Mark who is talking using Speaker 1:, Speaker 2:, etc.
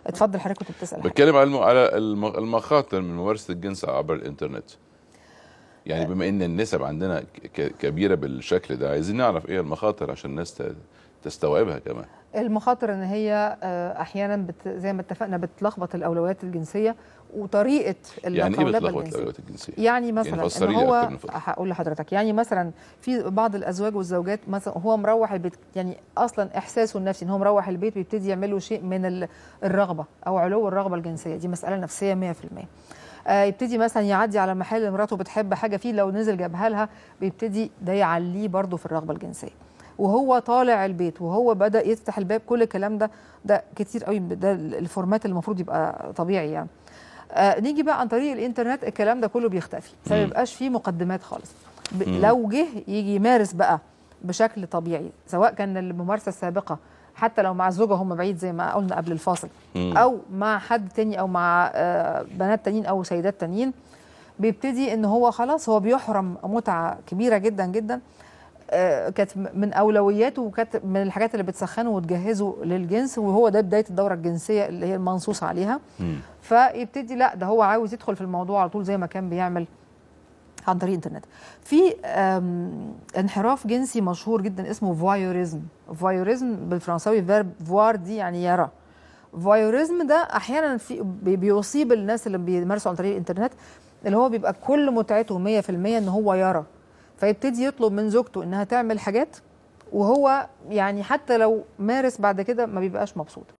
Speaker 1: اتفضل حضرتك كنت بتسال حاجة.
Speaker 2: بتكلم على الم- على الم- المخاطر من ممارسه الجنس عبر الانترنت يعني بما ان النسب عندنا ك- كبيره بالشكل ده عايزين نعرف ايه المخاطر عشان الناس ت- تستوعبها كمان
Speaker 1: المخاطر ان هي آه، احيانا بت زي ما اتفقنا بتلخبط الاولويات الجنسيه وطريقه
Speaker 2: يعني ايه
Speaker 1: القولبه
Speaker 2: بتلخبط
Speaker 1: الجنسيه
Speaker 2: الاولويات الجنسيه
Speaker 1: يعني مثلا ان
Speaker 2: فسري لي
Speaker 1: هو
Speaker 2: أكتر من فضلك.
Speaker 1: هقول لحضرتك يعني مثلا في بعض الازواج والزوجات مثلا هو مروح البيت يعني اصلا احساسه النفسي ان هو مروح البيت بيبتدي يعمل له شيء من ال- الرغبه او علو الرغبه الجنسيه دي مساله نفسيه 100% آه، يبتدي مثلا يعدي على محل اللي مراته بتحب حاجه فيه لو نزل جابها لها بيبتدي ده يعليه برضه في الرغبه الجنسيه وهو طالع البيت وهو بدا يفتح الباب كل الكلام ده ده كتير قوي ده الفورمات اللي المفروض يبقى طبيعي يعني آه نيجي بقى عن طريق الانترنت الكلام ده كله بيختفي فما
Speaker 2: مم.
Speaker 1: يبقاش فيه مقدمات خالص ب-
Speaker 2: مم.
Speaker 1: لو جه يجي يمارس بقى بشكل طبيعي سواء كان الممارسه السابقه حتى لو مع الزوجه هم بعيد زي ما قلنا قبل الفاصل
Speaker 2: مم.
Speaker 1: او مع حد تاني او مع آه، بنات تانيين او سيدات تانيين بيبتدي ان هو خلاص هو بيحرم متعه كبيره جدا جدا آه، كانت من اولوياته وكانت من الحاجات اللي بتسخنه وتجهزه للجنس وهو ده بدايه الدوره الجنسيه اللي هي المنصوص عليها
Speaker 2: مم.
Speaker 1: فيبتدي لا ده هو عاوز يدخل في الموضوع على طول زي ما كان بيعمل عن طريق الانترنت في آم، انحراف جنسي مشهور جدا اسمه فوايوريزم فوايوريزم بالفرنساوي فيرب فوار دي يعني يرى فوايوريزم ده احيانا في بي- بيصيب الناس اللي بيمارسوا عن طريق الانترنت اللي هو بيبقى كل متعته 100% ان هو يرى فيبتدي يطلب من زوجته انها تعمل حاجات وهو يعني حتى لو مارس بعد كده ما بيبقاش مبسوط